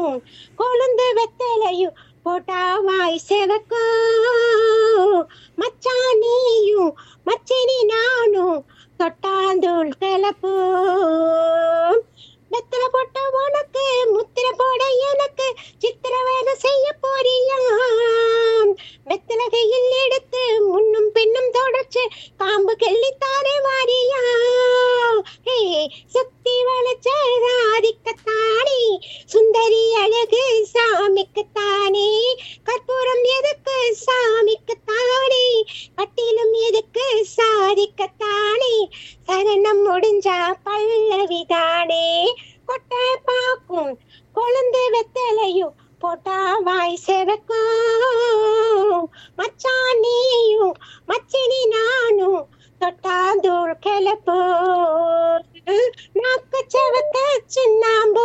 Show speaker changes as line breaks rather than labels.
பாக்கும் கொழுந்து வெத்தலையும் போட்டா வாய் செவக்கும் மச்சான் நீயும் மச்சினி நானும் தொட்டாந்தூள் கலப்போம் வெத்தல போட்ட உனக்கு முத்திர போட எனக்கு சித்திர வேலை செய்ய போறியாம் வெத்தலகையில் எடுத்து முன்னும் பின்னும் தொடச்சு காம்பு கெள்ளித்தானே வாரியா ஹே சுத்தி வளைச்ச ராதிக்கத்தானே சுந்தரி அழகு சாமிக்குத்தானே கற்பூரம் எதுக்கு சாமிக்குத்தானே கட்டிலும் எதுக்கு சாதிக்கத்தானே சரணம் முடிஞ்சா பல்லவிதானே கொட்டை பாக்கும் கொழுந்து வெத்தலையும் போட்டா வாய் செவக்கும் மச்சான் நீயும் மச்சினி நானும் தொட்டாந்தூள் கிளப்பு